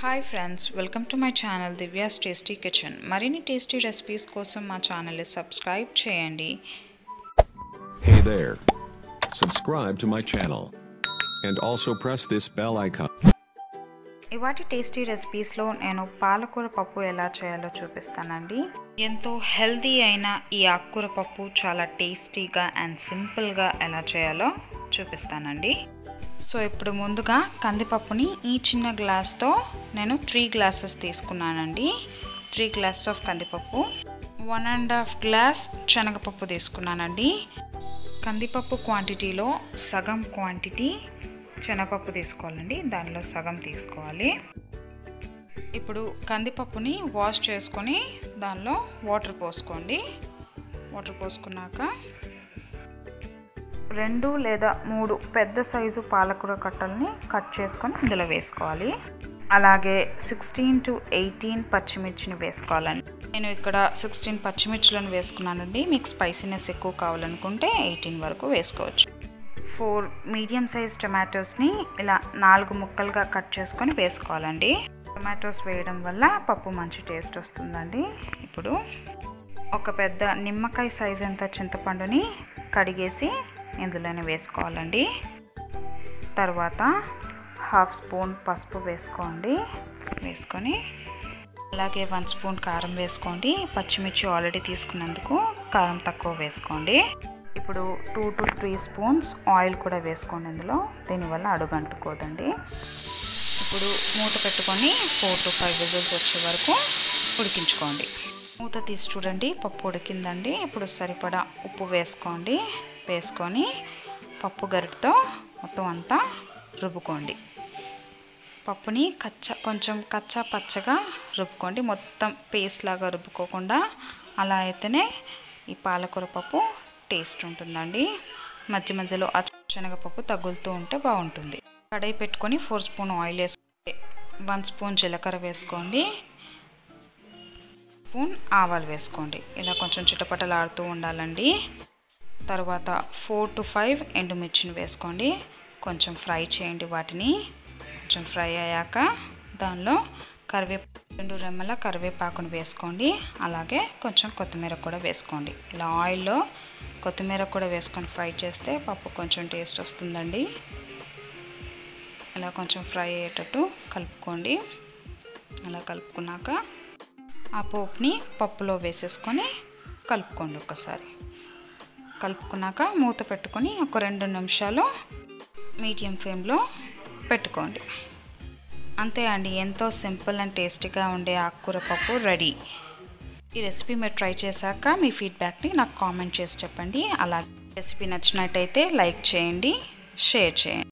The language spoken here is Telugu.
Hi friends welcome to my channel Divya's tasty kitchen మరిన్ని టేస్టీ రెసిపీస్ కోసం మా ఛానల్ని సబ్స్క్రైబ్ చేయండి Hey there. Subscribe to my channel. And also press this bell icon. ఇవాటి టేస్టీ రెసిపీస్లో నేను పాలకూర పప్పు ఎలా చేయాలో చూపిస్తానండి ఎంతో హెల్తీ అయిన ఈ ఆకుకూర పప్పు చాలా టేస్టీగా అండ్ సింపుల్గా ఎలా చేయాలో చూపిస్తానండి సో ఇప్పుడు ముందుగా కందిపప్పుని ఈ చిన్న గ్లాస్తో నేను త్రీ గ్లాసెస్ తీసుకున్నానండి త్రీ గ్లాస్ ఆఫ్ కందిపప్పు వన్ అండ్ హాఫ్ గ్లాస్ శనగపప్పు తీసుకున్నానండి కందిపప్పు క్వాంటిటీలో సగం క్వాంటిటీ శనగపప్పు తీసుకోవాలండి దానిలో సగం తీసుకోవాలి ఇప్పుడు కందిపప్పుని వాష్ చేసుకొని దానిలో వాటర్ పోసుకోండి వాటర్ పోసుకున్నాక రెండు లేదా మూడు పెద్ద సైజు పాలకూర కట్టల్ని కట్ చేసుకొని ఇందులో వేసుకోవాలి అలాగే సిక్స్టీన్ టు ఎయిటీన్ పచ్చిమిర్చిని వేసుకోవాలండి నేను ఇక్కడ సిక్స్టీన్ పచ్చిమిర్చిలను వేసుకున్నానండి మీకు స్పైసీనెస్ ఎక్కువ కావాలనుకుంటే ఎయిటీన్ వరకు వేసుకోవచ్చు ఫోర్ మీడియం సైజ్ టొమాటోస్ని ఇలా నాలుగు ముక్కలుగా కట్ చేసుకొని వేసుకోవాలండి టొమాటోస్ వేయడం వల్ల పప్పు మంచి టేస్ట్ వస్తుందండి ఇప్పుడు ఒక పెద్ద నిమ్మకాయ సైజ్ అంత చింతపండుని కడిగేసి ఇందులోనే వేసుకోవాలండి తర్వాత హాఫ్ స్పూన్ పసుపు వేసుకోండి వేసుకొని అలాగే వన్ స్పూన్ కారం వేసుకోండి పచ్చిమిర్చి ఆల్రెడీ తీసుకున్నందుకు కారం తక్కువ వేసుకోండి ఇప్పుడు two to three spoons oil కూడా వేసుకోండి ఇందులో దీనివల్ల అడుగంటుకోదండి ఇప్పుడు మూత పెట్టుకొని ఫోర్ టు ఫైవ్ విజిల్స్ వచ్చే వరకు ఉడికించుకోండి మూత తీసి చూడండి పప్పు ఉడికిందండి ఇప్పుడు సరిపడా ఉప్పు వేసుకోండి వేసుకొని పప్పు గరిటతో మొత్తం అంతా రుబ్బుకోండి పప్పుని కచ్చ కొంచెం కచ్చా పచ్చగా రుబ్బుకోండి మొత్తం పేస్ట్ లాగా రుబ్బుకోకుండా అలా అయితేనే ఈ పాలకూర పప్పు టేస్ట్ ఉంటుందండి మధ్య మధ్యలో ఆ శనగపప్పు తగులుతూ ఉంటే బాగుంటుంది కడాయి పెట్టుకొని ఫోర్ స్పూన్ ఆయిల్ వేసుకోండి వన్ స్పూన్ జీలకర్ర వేసుకోండి స్పూన్ ఆవాలు వేసుకోండి ఇలా కొంచెం చిటపటలాడుతూ ఉండాలండి తర్వాత ఫోర్ టు ఫైవ్ ఎండుమిర్చిని వేసుకోండి కొంచెం ఫ్రై చేయండి వాటిని కొంచెం ఫ్రై అయ్యాక దానిలో కరివే రెండు రెమ్మల కరివేపాకును వేసుకోండి అలాగే కొంచెం కొత్తిమీర కూడా వేసుకోండి ఇలా ఆయిల్లో కొత్తిమీర కూడా వేసుకొని ఫ్రై చేస్తే పప్పు కొంచెం టేస్ట్ వస్తుందండి ఇలా కొంచెం ఫ్రై అయ్యేటట్టు కలుపుకోండి అలా కలుపుకున్నాక ఆ పోపుని పప్పులో వేసేసుకొని కలుపుకోండి ఒకసారి కలుపుకున్నాక మూత పెట్టుకొని ఒక రెండు నిమిషాలు మీడియం ఫ్లేమ్లో పెట్టుకోండి అంతే అండి ఎంతో సింపుల్ అండ్ టేస్టీగా ఉండే ఆకుకూర పప్పు రెడీ ఈ రెసిపీ మీరు ట్రై చేశాక మీ ఫీడ్బ్యాక్ని నాకు కామెంట్ చేసి చెప్పండి అలా రెసిపీ నచ్చినట్టయితే లైక్ చేయండి షేర్ చేయండి